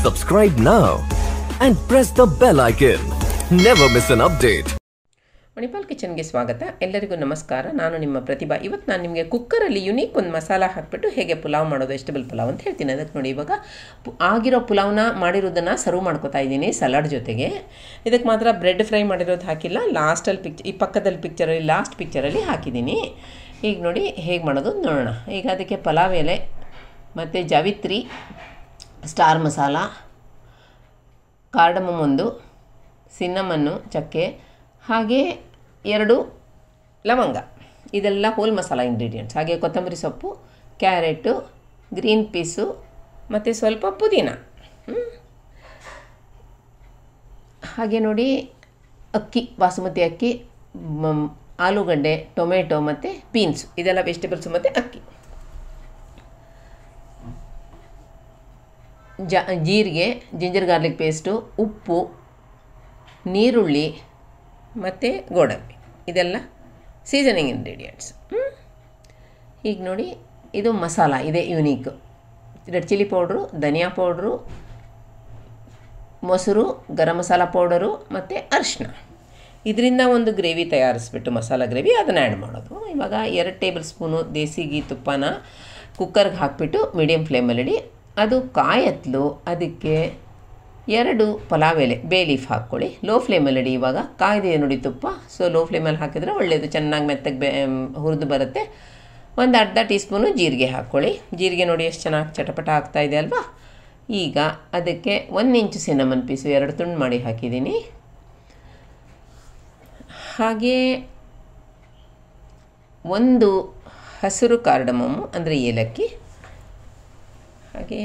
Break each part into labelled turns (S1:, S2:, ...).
S1: Subscribe now and press the bell icon. Never miss an update.
S2: Manipal ಕಿಚನ್ಗೆ ಸ್ವಾಗತ ಎಲ್ಲರಿಗೂ ನಮಸ್ಕಾರ ನಾನು ನಿಮ್ಮ ಪ್ರತಿಭಾ ಇವತ್ತು ನಾನು ನಿಮಗೆ ಕುಕ್ಕರಲ್ಲಿ ಯುನೀಕ್ ಒಂದು ಮಸಾಲ ಹಾಕಿಬಿಟ್ಟು ಹೇಗೆ ಪುಲಾವ್ ಮಾಡೋದು ವೆಜಿಟಬಲ್ ಪುಲಾವ್ ಅಂತ ಹೇಳ್ತೀನಿ ಅದಕ್ಕೆ ನೋಡಿ ಇವಾಗ ಪು- ಆಗಿರೋ ಪುಲಾವ್ನ ಮಾಡಿರೋದನ್ನು ಸರ್ವ್ ಮಾಡ್ಕೊತಾ ಇದ್ದೀನಿ ಸಲಾಡ್ ಜೊತೆಗೆ ಇದಕ್ಕೆ ಮಾತ್ರ ಬ್ರೆಡ್ ಫ್ರೈ ಮಾಡಿರೋದು ಹಾಕಿಲ್ಲ ಲಾಸ್ಟಲ್ಲಿ ಪಿಕ್ಚ್ ಈ ಪಕ್ಕದಲ್ಲಿ ಪಿಕ್ಚರಲ್ಲಿ ಲಾಸ್ಟ್ ಪಿಕ್ಚರಲ್ಲಿ ಹಾಕಿದ್ದೀನಿ ಈಗ ನೋಡಿ ಹೇಗೆ ಮಾಡೋದು ನೋಡೋಣ ಈಗ ಅದಕ್ಕೆ ಪಲಾವ್ ಎಲೆ ಮತ್ತು ಜಾವಿತ್ರಿ ಸ್ಟಾರ್ ಮಸಾಲ ಕಾರ್ಡಮಮ್ ಒಂದು ಸಿನ್ನಮನ್ನು ಚಕ್ಕೆ ಹಾಗೆ ಎರಡು ಲವಂಗ ಇದೆಲ್ಲ ಹೋಲ್ ಮಸಾಲ ಇಂಗ್ರೀಡಿಯೆಂಟ್ಸ್ ಹಾಗೆ ಕೊತ್ತಂಬರಿ ಸೊಪ್ಪು ಕ್ಯಾರೆಟು ಗ್ರೀನ್ ಪೀಸು ಮತ್ತು ಸ್ವಲ್ಪ ಪುದೀನ ಹ್ಮ್. ಹಾಗೆ ನೋಡಿ ಅಕ್ಕಿ ಬಾಸುಮತಿ ಅಕ್ಕಿ ಮ್, ಆಲೂಗಡ್ಡೆ ಟೊಮೆಟೊ ಮತ್ತು ಬೀನ್ಸು ಇದೆಲ್ಲ ವೆಜಿಟೇಬಲ್ಸು ಮತ್ತು ಅಕ್ಕಿ ಜ ಜೀರಿಗೆ ಜಿಂಜರ್ ಗಾರ್ಲಿಕ್ ಪೇಸ್ಟು ಉಪ್ಪು ನೀರುಳ್ಳಿ ಮತ್ತು ಗೋಡಂಬಿ ಇದೆಲ್ಲ ಸೀಸನಿಂಗ್ ಇಂಗ್ರೀಡಿಯೆಂಟ್ಸ್ ಈಗ ನೋಡಿ ಇದು ಮಸಾಲ ಇದೆ ಯುನೀಕ್ ರೆಡ್ ಚಿಲ್ಲಿ ಪೌಡ್ರು ಧನಿಯಾ ಪೌಡ್ರು ಮೊಸರು ಗರಂ ಮಸಾಲ ಪೌಡರು ಮತ್ತು ಅರಿಶಿನ ಇದರಿಂದ ಒಂದು ಗ್ರೇವಿ ತಯಾರಿಸ್ಬಿಟ್ಟು ಮಸಾಲ ಗ್ರೇವಿ ಅದನ್ನು ಆ್ಯಡ್ ಮಾಡೋದು ಇವಾಗ ಎರಡು ಟೇಬಲ್ ಸ್ಪೂನು ದೇಸಿ ಗೀ ತುಪ್ಪನ ಕುಕ್ಕರ್ಗೆ ಹಾಕಿಬಿಟ್ಟು ಮೀಡಿಯಮ್ ಫ್ಲೇಮಲ್ಲಿಡಿ ಅದು ಕಾಯತ್ಲು ಅದಕ್ಕೆ ಎರಡು ಪಲಾವ್ ಎಲೆ ಬೇ ಲೀಫ್ ಹಾಕ್ಕೊಳ್ಳಿ ಲೋ ಫ್ಲೇಮಲ್ಲಿಡಿ ಇವಾಗ ಕಾಯ್ದಿದೆ ನೋಡಿ ತುಪ್ಪ ಸೊ ಲೋ ಫ್ಲೇಮಲ್ಲಿ ಹಾಕಿದ್ರೆ ಒಳ್ಳೆಯದು ಚೆನ್ನಾಗಿ ಮೆತ್ತಗೆ ಬೆ ಹುರಿದು ಬರುತ್ತೆ ಒಂದು ಅರ್ಧ ಟೀ ಸ್ಪೂನು ಜೀರಿಗೆ ಹಾಕ್ಕೊಳ್ಳಿ ಜೀರಿಗೆ ನೋಡಿ ಎಷ್ಟು ಚೆನ್ನಾಗಿ ಚಟಪಟ ಆಗ್ತಾ ಇದೆ ಅಲ್ವಾ ಈಗ ಅದಕ್ಕೆ ಒಂದು ಇಂಚು ಸಿನಮನ್ ಪೀಸು ಎರಡು ತುಂಡು ಮಾಡಿ ಹಾಕಿದ್ದೀನಿ ಹಾಗೆ ಒಂದು ಹಸಿರು ಕಾರ್ಡಮಮ್ಮು ಅಂದರೆ ಏಲಕ್ಕಿ ಹಾಗೆ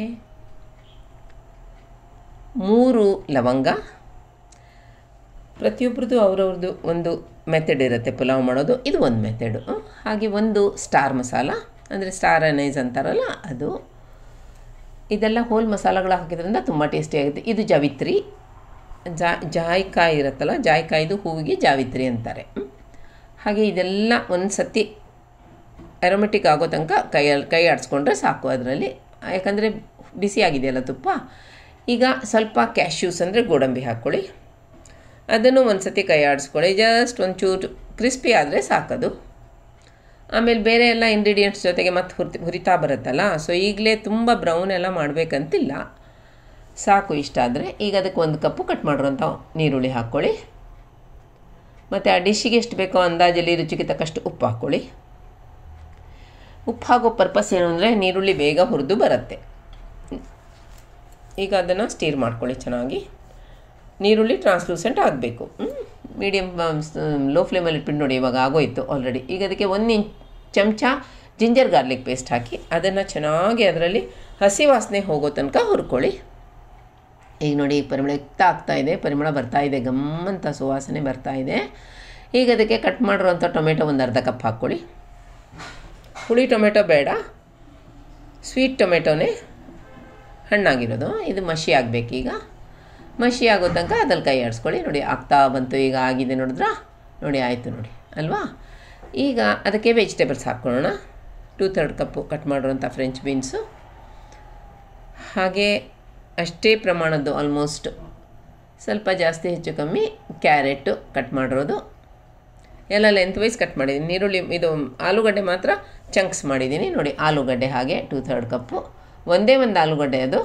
S2: ಮೂರು ಲವಂಗ ಪ್ರತಿಯೊಬ್ಬರದ್ದು ಅವ್ರವ್ರದ್ದು ಒಂದು ಮೆಥಡ್ ಇರುತ್ತೆ ಪುಲಾವ್ ಮಾಡೋದು ಇದು ಒಂದು ಮೆಥಡು ಹಾಗೆ ಒಂದು ಸ್ಟಾರ್ ಮಸಾಲ ಅಂದರೆ ಸ್ಟಾರ್ ಅನೈಸ್ ಅಂತಾರಲ್ಲ ಅದು ಇದೆಲ್ಲ ಹೋಲ್ ಮಸಾಲಗಳು ಹಾಕಿದ್ರಿಂದ ತುಂಬ ಟೇಸ್ಟಿಯಾಗುತ್ತೆ ಇದು ಜಾವಿತ್ರಿ ಜಾ ಜಾಯಿಕಾಯಿ ಇರುತ್ತಲ್ಲ ಜಾಯಿಕಾಯಿದು ಹೂವಿಗೆ ಜಾವಿತ್ರಿ ಅಂತಾರೆ ಹ್ಮ್. ಹಾಗೆ ಇದೆಲ್ಲ ಒಂದು ಸತಿ ಅರೋಮೆಟಿಕ್ ಆಗೋ ತನಕ ಕೈಯಲ್ಲಿ ಕೈ ಆಡಿಸ್ಕೊಂಡ್ರೆ ಸಾಕು ಅದರಲ್ಲಿ ಯಾಕಂದರೆ ಬಿಸಿಯಾಗಿದೆಯಲ್ಲ ತುಪ್ಪ ಈಗ ಸ್ವಲ್ಪ ಕ್ಯಾಶ್ಯೂಸ್ ಅಂದರೆ ಗೋಡಂಬಿ ಹಾಕ್ಕೊಳ್ಳಿ ಅದನ್ನು ಒಂದು ಸತಿ ಕೈ ಆಡಿಸ್ಕೊಳ್ಳಿ ಜಸ್ಟ್ ಒಂಚೂರು ಕ್ರಿಸ್ಪಿ ಆದರೆ ಸಾಕದು ಆಮೇಲೆ ಬೇರೆ ಎಲ್ಲ ಇಂಗ್ರೀಡಿಯೆಂಟ್ಸ್ ಜೊತೆಗೆ ಮತ್ತೆ ಹುರ್ತಿ ಹುರಿತಾ ಬರುತ್ತಲ್ಲ ಸೊ ಈಗಲೇ ತುಂಬ ಬ್ರೌನ್ ಎಲ್ಲ ಮಾಡಬೇಕಂತಿಲ್ಲ ಸಾಕು ಇಷ್ಟ ಆದರೆ ಈಗ ಅದಕ್ಕೆ ಒಂದು ಕಪ್ಪು ಕಟ್ ಮಾಡಿರೋಂಥ ನೀರುಳ್ಳಿ ಹಾಕ್ಕೊಳ್ಳಿ ಮತ್ತು ಆ ಡಿಶ್ಶಿಗೆ ಎಷ್ಟು ಬೇಕೋ ಅಂದಾಜಲ್ಲಿ ರುಚಿಗೆ ತಕ್ಕಷ್ಟು ಉಪ್ಪು ಹಾಕ್ಕೊಳ್ಳಿ ಉಪ್ಪು ಹಾಕೋ ಪರ್ಪಸ್ ಏನು ಅಂದರೆ ನೀರುಳ್ಳಿ ಬೇಗ ಹುರಿದು ಬರುತ್ತೆ ಈಗ ಅದನ್ನು ಸ್ಟೀರ್ ಮಾಡ್ಕೊಳ್ಳಿ ಚೆನ್ನಾಗಿ ನೀರುಳ್ಳಿ ಟ್ರಾನ್ಸ್ಲೂಸೆಂಟ್ ಆಗಬೇಕು ಮೀಡಿಯಮ್ ಲೋ ಫ್ಲೇಮಲ್ಲಿ ಇಟ್ಬಿಟ್ಟು ನೋಡಿ ಇವಾಗ ಆಗೋಯ್ತು ಆಲ್ರೆಡಿ ಈಗ ಅದಕ್ಕೆ ಒಂದು ಇಂಚ್ ಚಮಚ ಜಿಂಜರ್ ಗಾರ್ಲಿಕ್ ಪೇಸ್ಟ್ ಹಾಕಿ ಅದನ್ನು ಚೆನ್ನಾಗಿ ಅದರಲ್ಲಿ ಹಸಿ ವಾಸನೆ ಹೋಗೋ ತನಕ ಹುರ್ಕೊಳ್ಳಿ ಈಗ ನೋಡಿ ಪರಿಮಳ ಯುಕ್ತ ಆಗ್ತಾ ಇದೆ ಪರಿಮಳ ಬರ್ತಾ ಇದೆ ಗಮ್ಮಂತ ಸುವಾಸನೆ ಬರ್ತಾ ಇದೆ ಈಗ ಅದಕ್ಕೆ ಕಟ್ ಮಾಡಿರೋಂಥ ಟೊಮೆಟೊ ಒಂದು ಅರ್ಧ ಕಪ್ ಹಾಕ್ಕೊಳ್ಳಿ ಹುಳಿ ಟೊಮೆಟೊ ಬೇಡ ಸ್ವೀಟ್ ಟೊಮೆಟೊನೇ ಹಣ್ಣಾಗಿರೋದು ಇದು ಮಸಿ ಆಗಬೇಕೀಗ ಮಸಿ ಆಗೋ ತನಕ ಅದ್ರಲ್ಲಿ ಕೈ ಆಡಿಸ್ಕೊಳ್ಳಿ ನೋಡಿ ಆಗ್ತಾ ಬಂತು ಈಗ ಆಗಿದೆ ನೋಡಿದ್ರಾ ನೋಡಿ ಆಯಿತು ನೋಡಿ ಅಲ್ವಾ ಈಗ ಅದಕ್ಕೆ ವೆಜಿಟೇಬಲ್ಸ್ ಹಾಕ್ಕೊಳ್ಳೋಣ ಟೂ ಥರ್ಡ್ ಕಪ್ಪು ಕಟ್ ಮಾಡಿರೋಂಥ ಫ್ರೆಂಚ್ ಬೀನ್ಸು ಹಾಗೆ ಅಷ್ಟೇ ಪ್ರಮಾಣದ್ದು ಆಲ್ಮೋಸ್ಟ್ ಸ್ವಲ್ಪ ಜಾಸ್ತಿ ಹೆಚ್ಚು ಕಮ್ಮಿ ಕ್ಯಾರೆಟು ಕಟ್ ಮಾಡಿರೋದು ಎಲ್ಲ ಲೆಂತ್ ವೈಸ್ ಕಟ್ ಮಾಡಿದ್ದೀನಿ ನೀರುಳ್ಳಿ ಇದು ಆಲೂಗಡ್ಡೆ ಮಾತ್ರ ಚಂಕ್ಸ್ ಮಾಡಿದ್ದೀನಿ ನೋಡಿ ಆಲೂಗಡ್ಡೆ ಹಾಗೆ ಟೂ ಥರ್ಡ್ ಕಪ್ಪು ಒಂದೇ ಒಂದು ಆಲೂಗಡ್ಡೆ ಅದು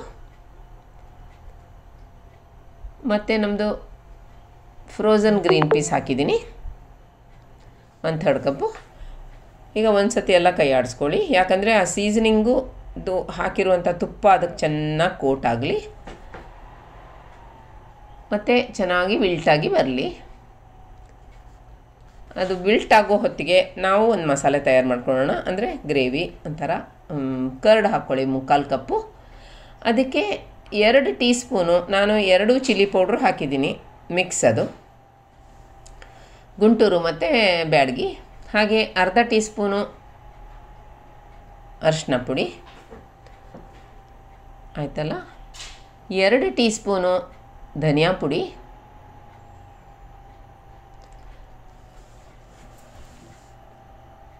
S2: ಮತ್ತು ನಮ್ಮದು ಫ್ರೋಝನ್ ಗ್ರೀನ್ ಪೀಸ್ ಹಾಕಿದ್ದೀನಿ ಒಂದು ಥರ್ಡ್ ಕಪ್ಪು ಈಗ ಒಂದು ಸತಿ ಎಲ್ಲ ಕೈ ಆಡಿಸ್ಕೊಳ್ಳಿ ಯಾಕಂದರೆ ಆ ಸೀಸನಿಂಗು ಇದು ಹಾಕಿರುವಂಥ ತುಪ್ಪ ಅದಕ್ಕೆ ಚೆನ್ನಾಗಿ ಕೋಟ್ ಆಗಲಿ ಮತ್ತು ಚೆನ್ನಾಗಿ ವಿಲ್ಟಾಗಿ ಬರಲಿ ಅದು ವಿಲ್ಟ್ ಆಗೋ ಹೊತ್ತಿಗೆ ನಾವು ಒಂದು ಮಸಾಲೆ ತಯಾರು ಮಾಡ್ಕೊಳ್ಳೋಣ ಅಂದರೆ ಗ್ರೇವಿ ಒಂಥರ ಕರ್ಡ್ ಹಾಕ್ಕೊಳ್ಳಿ ಮುಕ್ಕಾಲು ಕಪ್ಪು ಅದಕ್ಕೆ ಎರಡು ಟೀ ಸ್ಪೂನು ನಾನು ಎರಡು ಚಿಲ್ಲಿ ಪೌಡ್ರ್ ಹಾಕಿದ್ದೀನಿ ಮಿಕ್ಸ್ ಅದು ಗುಂಟೂರು ಮತ್ತು ಬ್ಯಾಡಗಿ ಹಾಗೆ ಅರ್ಧ ಟೀ ಸ್ಪೂನು ಅರಿಶಿನ ಪುಡಿ ಆಯ್ತಲ್ಲ ಎರಡು ಟೀ ಸ್ಪೂನು ಧನಿಯಾ ಪುಡಿ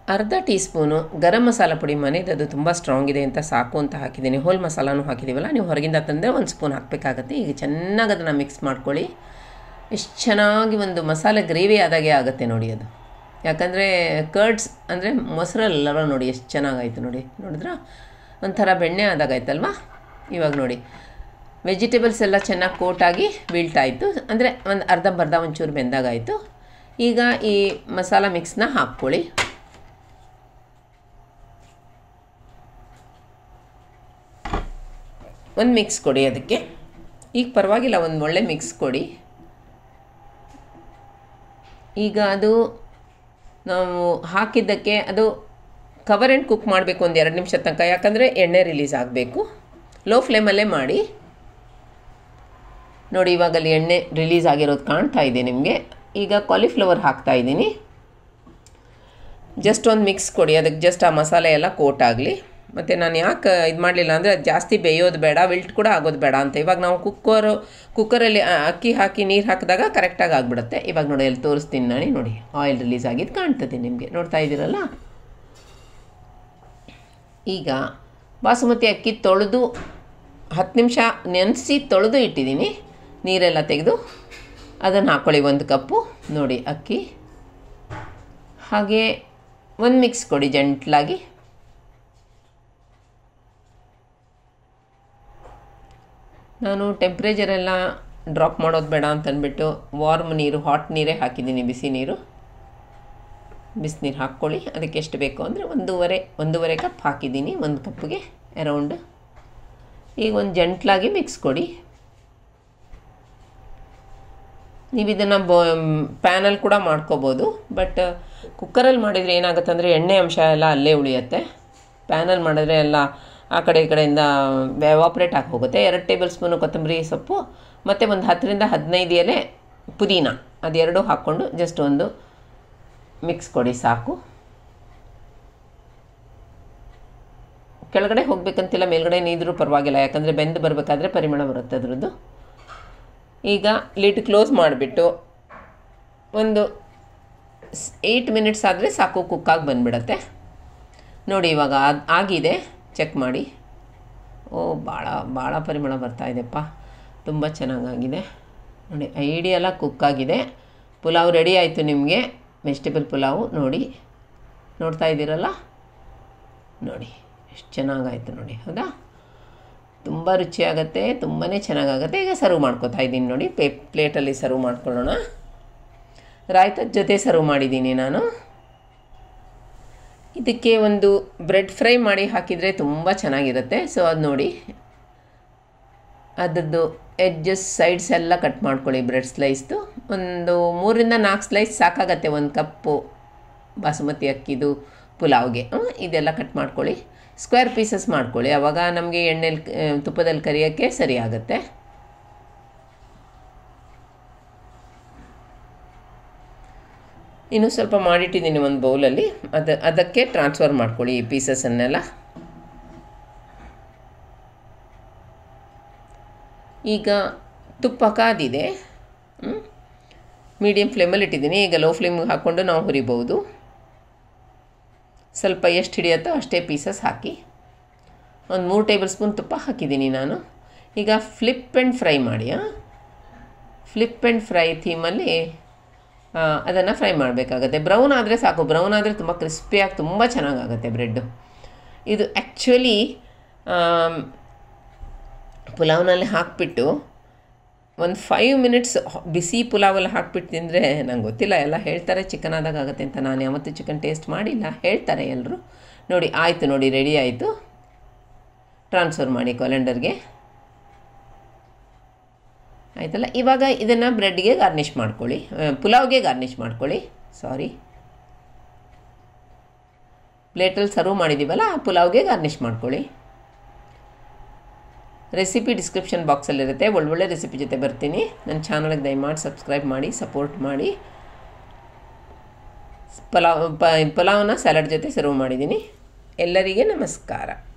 S2: ಅರ್ಧ ಟೀ ಸ್ಪೂನು ಗರಂ ಮಸಾಲ ಪುಡಿ ಮನೆದು ಅದು ತುಂಬ ಸ್ಟ್ರಾಂಗ್ ಇದೆ ಅಂತ ಸಾಕು ಅಂತ ಹಾಕಿದ್ದೀನಿ ಹೋಲ್ ಮಸಾಲಾನು ಹಾಕಿದ್ದೀವಲ್ಲ ನೀವು ಹೊರಗಿಂದ ತಂದರೆ ಒಂದು ಸ್ಪೂನ್ ಹಾಕಬೇಕಾಗತ್ತೆ ಈಗ ಚೆನ್ನಾಗಿ ಅದನ್ನು ಮಿಕ್ಸ್ ಮಾಡ್ಕೊಳ್ಳಿ ಎಷ್ಟು ಚೆನ್ನಾಗಿ ಒಂದು ಮಸಾಲೆ ಗ್ರೇವಿ ಆದಾಗೆ ಆಗುತ್ತೆ ನೋಡಿ ಅದು ಯಾಕಂದರೆ ಕರ್ಡ್ಸ್ ಅಂದರೆ ಮೊಸರಲ್ಲವ ನೋಡಿ ಎಷ್ಟು ಚೆನ್ನಾಗಾಯ್ತು ನೋಡಿ ನೋಡಿದ್ರಾ ಒಂಥರ ಬೆಣ್ಣೆ ಆದಾಗಾಯ್ತಲ್ವಾ ಇವಾಗ ನೋಡಿ ವೆಜಿಟೇಬಲ್ಸ್ ಎಲ್ಲ ಚೆನ್ನಾಗಿ ಕೋಟಾಗಿ ಬೀಳ್ತಾಯಿತ್ತು ಅಂದರೆ ಒಂದು ಅರ್ಧಂಬರ್ಧ ಒಂಚೂರು ಬೆಂದಾಗಾಯಿತು ಈಗ ಈ ಮಸಾಲ ಮಿಕ್ಸ್ನ ಹಾಕ್ಕೊಳ್ಳಿ ಒಂದು ಮಿಕ್ಸ್ ಕೊಡಿ ಅದಕ್ಕೆ ಈಗ ಪರವಾಗಿಲ್ಲ ಒಂದು ಒಳ್ಳೆ ಮಿಕ್ಸ್ ಕೊಡಿ ಈಗ ಅದು ನಾವು ಹಾಕಿದ್ದಕ್ಕೆ ಅದು ಕವರ್ ಆ್ಯಂಡ್ ಕುಕ್ ಮಾಡಬೇಕು ಒಂದು ಎರಡು ನಿಮಿಷ ತನಕ ಯಾಕಂದರೆ ಎಣ್ಣೆ ರಿಲೀಸ್ ಆಗಬೇಕು ಲೋ ಫ್ಲೇಮಲ್ಲೇ ಮಾಡಿ ನೋಡಿ ಇವಾಗಲ್ಲಿ ಎಣ್ಣೆ ರಿಲೀಸ್ ಆಗಿರೋದು ಕಾಣ್ತಾ ಇದೆ ನಿಮಗೆ ಈಗ ಕಾಲಿಫ್ಲವರ್ ಹಾಕ್ತಾ ಇದ್ದೀನಿ ಜಸ್ಟ್ ಒಂದು ಮಿಕ್ಸ್ ಕೊಡಿ ಅದಕ್ಕೆ ಜಸ್ಟ್ ಆ ಮಸಾಲೆ ಎಲ್ಲ ಕೋಟ್ ಆಗಲಿ ಮತ್ತು ನಾನು ಯಾಕೆ ಇದು ಮಾಡಲಿಲ್ಲ ಅಂದರೆ ಅದು ಜಾಸ್ತಿ ಬೇಯೋದು ಬೇಡ ವಿಲ್ಟ್ ಕೂಡ ಆಗೋದು ಬೇಡ ಅಂತ ಇವಾಗ ನಾವು ಕುಕ್ಕರು ಕುಕ್ಕರಲ್ಲಿ ಆ, ಅಕ್ಕಿ ಹಾಕಿ ನೀರು ಹಾಕಿದಾಗ ಕರೆಕ್ಟಾಗಿ ಆಗಿಬಿಡುತ್ತೆ ಇವಾಗ ನೋಡಿ ಅಲ್ಲಿ ತೋರಿಸ್ತೀನಿ ನಾನು ನೋಡಿ ಆಯಿಲ್ ರಿಲೀಸ್ ಆಗಿದ್ದು ಕಾಣ್ತದೆ ನಿಮಗೆ ನೋಡ್ತಾ ಇದ್ದೀರಲ್ಲ ಈಗ ಬಾಸುಮತಿ ಅಕ್ಕಿ ತೊಳೆದು ಹತ್ತು ನಿಮಿಷ ನೆನೆಸಿ ತೊಳೆದು ಇಟ್ಟಿದ್ದೀನಿ ನೀರೆಲ್ಲ ತೆಗೆದು ಅದನ್ನು ಹಾಕ್ಕೊಳ್ಳಿ ಒಂದು ಕಪ್ಪು ನೋಡಿ ಅಕ್ಕಿ ಹಾಗೆ ಒಂದು ಮಿಕ್ಸ್ ಕೊಡಿ ಜಂಟ್ಲಾಗಿ ನಾನು ಟೆಂಪ್ರೇಚರೆಲ್ಲ ಡ್ರಾಪ್ ಮಾಡೋದು ಬೇಡ ಅಂತ ಅಂದ್ಬಿಟ್ಟು ವಾರ್ಮ್ ನೀರು ಹಾಟ್ ನೀರೇ ಹಾಕಿದ್ದೀನಿ ಬಿಸಿ ನೀರು ಬಿಸಿನೀರು ಹಾಕ್ಕೊಳ್ಳಿ ಅದಕ್ಕೆ ಎಷ್ಟು ಬೇಕು ಅಂದರೆ ಒಂದೂವರೆ ಒಂದೂವರೆ ಕಪ್ ಹಾಕಿದ್ದೀನಿ ಒಂದು ಕಪ್ಪಿಗೆ ಅರೌಂಡ್ ಈಗ ಒಂದು ಜಂಟ್ಲಾಗಿ ಮಿಕ್ಸ್ ಕೊಡಿ ನೀವು ಇದನ್ನು ಬ ಪ್ಯಾನಲ್ಲಿ ಕೂಡ ಮಾಡ್ಕೋಬೋದು ಬಟ್ ಕುಕ್ಕರಲ್ಲಿ ಮಾಡಿದರೆ ಏನಾಗುತ್ತೆ ಅಂದರೆ ಎಣ್ಣೆ ಅಂಶ ಎಲ್ಲ ಅಲ್ಲೇ ಉಳಿಯುತ್ತೆ ಪ್ಯಾನಲ್ಲಿ ಮಾಡಿದ್ರೆ ಎಲ್ಲ ಆ ಕಡೆ ಈ ಕಡೆಯಿಂದ ಎವಾಪ್ರೇಟ್ ಆಗಿ ಹೋಗುತ್ತೆ ಎರಡು ಟೇಬಲ್ ಸ್ಪೂನು ಕೊತ್ತಂಬರಿ ಸೊಪ್ಪು ಮತ್ತು ಒಂದು ಹತ್ತರಿಂದ ಹದಿನೈದು ಎಲೆ ಪುದೀನ ಅದೆರಡು ಹಾಕ್ಕೊಂಡು ಜಸ್ಟ್ ಒಂದು ಮಿಕ್ಸ್ ಕೊಡಿ ಸಾಕು ಕೆಳಗಡೆ ಹೋಗಬೇಕಂತಿಲ್ಲ ಮೇಲ್ಗಡೆ ನೀದ್ರು ಪರವಾಗಿಲ್ಲ ಯಾಕಂದರೆ ಬೆಂದು ಬರಬೇಕಾದ್ರೆ ಪರಿಮಳ ಬರುತ್ತೆ ಅದರದ್ದು ಈಗ ಲಿಡ್ ಕ್ಲೋಸ್ ಮಾಡಿಬಿಟ್ಟು ಒಂದು ಏಯ್ಟ್ ಮಿನಿಟ್ಸ್ ಆದರೆ ಸಾಕು ಕುಕ್ಕಾಗಿ ಬಂದುಬಿಡತ್ತೆ ನೋಡಿ ಇವಾಗ ಅದು ಆಗಿದೆ ಚೆಕ್ ಮಾಡಿ ಓ ಭಾಳ ಭಾಳ ಪರಿಮಳ ಬರ್ತಾ ಇದೆಪ್ಪ ತುಂಬ ಚೆನ್ನಾಗಾಗಿದೆ ನೋಡಿ ಐಡಿಯೆಲ್ಲ ಕುಕ್ಕಾಗಿದೆ ಪುಲಾವ್ ರೆಡಿ ಆಯಿತು ನಿಮಗೆ ವೆಜಿಟೇಬಲ್ ಪುಲಾವು ನೋಡಿ ನೋಡ್ತಾ ಇದ್ದೀರಲ್ಲ ನೋಡಿ ಎಷ್ಟು ಚೆನ್ನಾಗಾಯಿತು ನೋಡಿ ಹೌದಾ ತುಂಬ ರುಚಿಯಾಗತ್ತೆ ತುಂಬಾ ಚೆನ್ನಾಗಾಗತ್ತೆ ಈಗ ಸರ್ವ್ ಮಾಡ್ಕೊತಾ ಇದ್ದೀನಿ ನೋಡಿ ಪೇ ಪ್ಲೇಟಲ್ಲಿ ಸರ್ವ್ ಮಾಡ್ಕೊಳ್ಳೋಣ ರಾಯ್ತದ ಜೊತೆ ಸರ್ವ್ ಮಾಡಿದ್ದೀನಿ ನಾನು ಇದಕ್ಕೆ ಒಂದು ಬ್ರೆಡ್ ಫ್ರೈ ಮಾಡಿ ಹಾಕಿದರೆ ತುಂಬ ಚೆನ್ನಾಗಿರುತ್ತೆ ಸೊ ಅದು ನೋಡಿ ಅದರದ್ದು ಎಡ್ಜಸ್ ಸೈಡ್ಸ್ ಎಲ್ಲ ಕಟ್ ಮಾಡ್ಕೊಳ್ಳಿ ಬ್ರೆಡ್ ಸ್ಲೈಸ್ದು ಒಂದು ಮೂರರಿಂದ ನಾಲ್ಕು ಸ್ಲೈಸ್ ಸಾಕಾಗತ್ತೆ ಒಂದು ಕಪ್ಪು ಬಾಸುಮತಿ ಅಕ್ಕಿದು ಪುಲಾವ್ಗೆ ಹ್ಮ್, ಇದೆಲ್ಲ ಕಟ್ ಮಾಡ್ಕೊಳ್ಳಿ ಸ್ಕ್ವೇರ್ ಪೀಸಸ್ ಮಾಡ್ಕೊಳ್ಳಿ ಆವಾಗ ನಮಗೆ ಎಣ್ಣೆಲಿ ತುಪ್ಪದಲ್ಲಿ ಕರಿಯೋಕ್ಕೆ ಸರಿ ಆಗುತ್ತೆ ಇನ್ನು ಸ್ವಲ್ಪ ಮಾಡಿಟ್ಟಿದ್ದೀನಿ ಒಂದು ಬೌಲಲ್ಲಿ ಅದು ಅದಕ್ಕೆ ಟ್ರಾನ್ಸ್ಫರ್ ಮಾಡ್ಕೊಳ್ಳಿ ಈ ಪೀಸಸನ್ನೆಲ್ಲ ಈಗ ತುಪ್ಪ ಕಾದಿದೆ ಮೀಡಿಯಮ್ ಫ್ಲೇಮಲ್ಲಿ ಇಟ್ಟಿದ್ದೀನಿ ಈಗ ಲೋ ಫ್ಲೇಮ್ಗೆ ಹಾಕ್ಕೊಂಡು ನಾವು ಹುರಿಬೋದು ಸ್ವಲ್ಪ ಎಷ್ಟು ಹಿಡಿಯುತ್ತೋ ಅಷ್ಟೇ ಪೀಸಸ್ ಹಾಕಿ ಒಂದು ಮೂರು ಟೇಬಲ್ ಸ್ಪೂನ್ ತುಪ್ಪ ಹಾಕಿದ್ದೀನಿ ನಾನು ಈಗ ಫ್ಲಿಪ್ ಆ್ಯಂಡ್ ಫ್ರೈ ಮಾಡಿ ಫ್ಲಿಪ್ ಆ್ಯಂಡ್ ಫ್ರೈ ಥೀಮಲ್ಲಿ ಅದನ್ನು ಫ್ರೈ ಮಾಡಬೇಕಾಗತ್ತೆ ಬ್ರೌನ್ ಆದರೆ ಸಾಕು ಬ್ರೌನ್ ಆದರೆ ತುಂಬ ಕ್ರಿಸ್ಪಿಯಾಗಿ ತುಂಬ ಚೆನ್ನಾಗಾಗುತ್ತೆ ಬ್ರೆಡ್ಡು ಇದು ಆ್ಯಕ್ಚುಲಿ ಪುಲಾವ್ನಲ್ಲಿ ಹಾಕಿಬಿಟ್ಟು ಒಂದು ಫೈವ್ ಮಿನಿಟ್ಸ್ ಬಿಸಿ ಪುಲಾವಲ್ಲಿ ಹಾಕ್ಬಿಟ್ಟು ತಿಂದರೆ ನಂಗೆ ಗೊತ್ತಿಲ್ಲ ಎಲ್ಲ ಹೇಳ್ತಾರೆ ಚಿಕನ್ ಆದಾಗ ಆಗುತ್ತೆ ಅಂತ ನಾನು ಯಾವತ್ತೂ ಚಿಕನ್ ಟೇಸ್ಟ್ ಮಾಡಿಲ್ಲ ಹೇಳ್ತಾರೆ ಎಲ್ಲರೂ ನೋಡಿ ಆಯಿತು ನೋಡಿ ರೆಡಿ ಆಯಿತು ಟ್ರಾನ್ಸ್ಫರ್ ಮಾಡಿ ಕ್ಯಾಲೆಂಡರ್ಗೆ ಆಯ್ತಲ್ಲ ಇವಾಗ ಇದನ್ನು ಬ್ರೆಡ್ಗೆ ಗಾರ್ನಿಷ್ ಮಾಡ್ಕೊಳ್ಳಿ ಆ, ಪುಲಾವ್ಗೆ ಗಾರ್ನಿಷ್ ಮಾಡ್ಕೊಳ್ಳಿ ಸಾರಿ ಪ್ಲೇಟಲ್ಲಿ ಸರ್ವ್ ಮಾಡಿದ್ದೀವಲ್ಲ ಆ ಪುಲಾವ್ಗೆ ಗಾರ್ನಿಷ್ ಮಾಡ್ಕೊಳ್ಳಿ ರೆಸಿಪಿ ಡಿಸ್ಕ್ರಿಪ್ಷನ್ ಬಾಕ್ಸಲ್ಲಿರುತ್ತೆ ಒಳ್ಳೊಳ್ಳೆ ರೆಸಿಪಿ ಜೊತೆ ಬರ್ತೀನಿ ನನ್ನ ಚಾನಲ್ಗೆ ದಯಮಾಡಿ ಸಬ್ಸ್ಕ್ರೈಬ್ ಮಾಡಿ ಸಪೋರ್ಟ್ ಮಾಡಿ ಪಲಾವ್ ಪ ಪಲಾವ್ನ ಸ್ಯಾಲಡ್ ಜೊತೆ ಸರ್ವ್ ಮಾಡಿದ್ದೀನಿ ಎಲ್ಲರಿಗೆ ನಮಸ್ಕಾರ